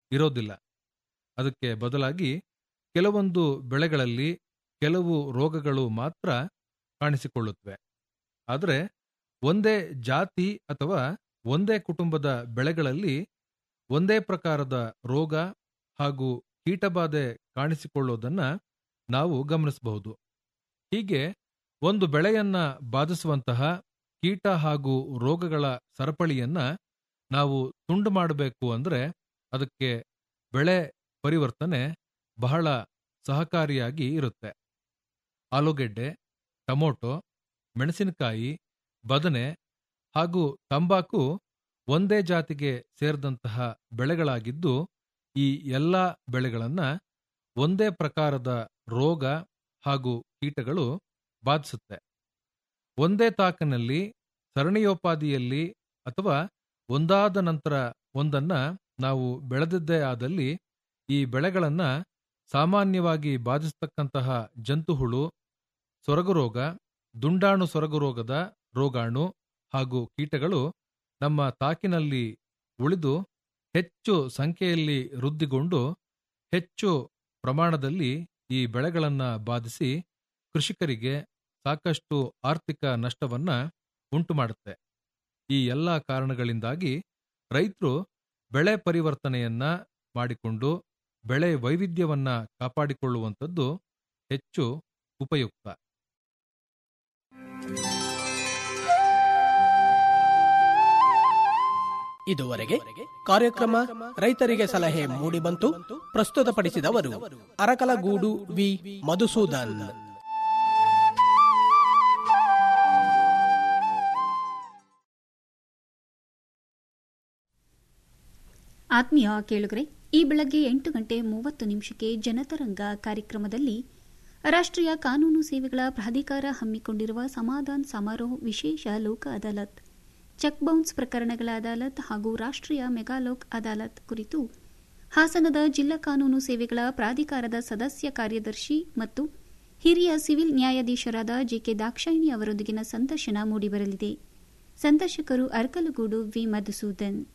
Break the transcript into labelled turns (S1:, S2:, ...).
S1: ಇರೋದಿಲ್ಲ ಅದಕ್ಕೆ ಬದಲಾಗಿ ಕೆಲವೊಂದು ಬೆಳೆಗಳಲ್ಲಿ ಕೆಲವು ರೋಗಗಳು ಮಾತ್ರ ಕಾಣಿಸಿಕೊಳ್ಳುತ್ತವೆ ಆದರೆ ಒಂದೇ ಜಾತಿ ಅಥವಾ ಒಂದೇ ಕುಟುಂಬದ ಬೆಳೆಗಳಲ್ಲಿ ಒಂದೇ ಪ್ರಕಾರದ ರೋಗ ಹಾಗೂ ಕೀಟಬಾಧೆ ಕಾಣಿಸಿಕೊಳ್ಳುವುದನ್ನ ನಾವು ಗಮನಿಸಬಹುದು ಹೀಗೆ ಒಂದು ಬೆಳೆಯನ್ನ ಬಾಧಿಸುವಂತಹ ಕೀಟ ಹಾಗೂ ರೋಗಗಳ ಸರಪಳಿಯನ್ನ ನಾವು ತುಂಡು ಮಾಡಬೇಕು ಅಂದ್ರೆ ಅದಕ್ಕೆ ಬೆಳೆ ಪರಿವರ್ತನೆ ಬಹಳ ಸಹಕಾರಿಯಾಗಿ ಇರುತ್ತೆ ಆಲೂಗೆಡ್ಡೆ ಟೊಮೊಟೊ ಮೆಣಸಿನಕಾಯಿ ಬದನೆ ಹಾಗೂ ತಂಬಾಕು ಒಂದೇ ಜಾತಿಗೆ ಸೇರಿದಂತಹ ಬೆಳೆಗಳಾಗಿದ್ದು ಈ ಎಲ್ಲ ಬೆಳೆಗಳನ್ನ ಒಂದೇ ಪ್ರಕಾರದ ರೋಗ ಹಾಗೂ ಕೀಟಗಳು ಬಾಧಿಸುತ್ತೆ ಒಂದೇ ತಾಕಿನಲ್ಲಿ ಸರಣಿಯೋಪಾದಿಯಲ್ಲಿ ಅಥವಾ ಒಂದಾದ ನಂತರ ಒಂದನ್ನ ನಾವು ಬೆಳೆದಿದ್ದೇ ಆದಲ್ಲಿ ಈ ಬೆಳೆಗಳನ್ನ ಸಾಮಾನ್ಯವಾಗಿ ಬಾಧಿಸತಕ್ಕಂತಹ ಜಂತುಹುಳು ಸೊರಗುರೋಗ ದುಂಡಾಣು ಸೊರಗುರೋಗದ ರೋಗಾಣು ಹಾಗೂ ಕೀಟಗಳು ನಮ್ಮ ತಾಕಿನಲ್ಲಿ ಉಳಿದು ಹೆಚ್ಚು ಸಂಖ್ಯೆಯಲ್ಲಿ ವೃದ್ಧಿಗೊಂಡು ಹೆಚ್ಚು ಪ್ರಮಾಣದಲ್ಲಿ ಈ ಬೆಳೆಗಳನ್ನ ಬಾಧಿಸಿ ಕೃಷಿಕರಿಗೆ ಸಾಕಷ್ಟು ಆರ್ಥಿಕ ನಷ್ಟವನ್ನ ಉಂಟು ಮಾಡುತ್ತೆ ಈ ಎಲ್ಲ ಕಾರಣಗಳಿಂದಾಗಿ ರೈತರು ಬೆಳೆ ಪರಿವರ್ತನೆಯನ್ನ ಮಾಡಿಕೊಂಡು ಬೆಳೆ ವೈವಿಧ್ಯವನ್ನ ಕಾಪಾಡಿಕೊಳ್ಳುವಂಥದ್ದು ಹೆಚ್ಚು ಉಪಯುಕ್ತ
S2: ಇದುವರೆಗೆ ಕಾರ್ಯಕ್ರಮ ರೈತರಿಗೆ ಸಲಹೆ ಮೂಡಿಬಂತು ಪ್ರಸ್ತುತಪಡಿಸಿದವರು ಅರಕಲಗೂಡು ವಿ ಮಧುಸೂದನ್
S3: ಆತ್ಮೀಯ ಕೇಳುಗರೆ ಈ ಬೆಳಗ್ಗೆ ಎಂಟು ಗಂಟೆ ಮೂವತ್ತು ನಿಮಿಷಕ್ಕೆ ಜನತರಂಗ ಕಾರ್ಯಕ್ರಮದಲ್ಲಿ ರಾಷ್ಟ್ರೀಯ ಕಾನೂನು ಸೇವೆಗಳ ಪ್ರಾಧಿಕಾರ ಹಮ್ಮಿಕೊಂಡಿರುವ ಸಮಾಧಾನ್ ಸಮಾರೋಹ ವಿಶೇಷ ಲೋಕ ಅದಾಲತ್ ಚೆಕ್ ಬೌನ್ಸ್ ಪ್ರಕರಣಗಳ ಅದಾಲತ್ ಹಾಗೂ ರಾಷ್ಟ್ರೀಯ ಮೆಗಾಲೋಕ್ ಅದಾಲತ್ ಕುರಿತು ಹಾಸನದ ಜಿಲ್ಲಾ ಕಾನೂನು ಸೇವೆಗಳ ಪ್ರಾಧಿಕಾರದ ಸದಸ್ಯ ಕಾರ್ಯದರ್ಶಿ ಮತ್ತು ಹಿರಿಯ ಸಿವಿಲ್ ನ್ಯಾಯಾಧೀಶರಾದ ಜೆಕೆ ದಾಕ್ಷಾಯಿಣಿ ಅವರೊಂದಿಗಿನ ಸಂದರ್ಶನ ಮೂಡಿಬರಲಿದೆ ಸಂದರ್ಶಕರು ಅರ್ಕಲಗೂಡು ವಿ ಮಧುಸೂದನ್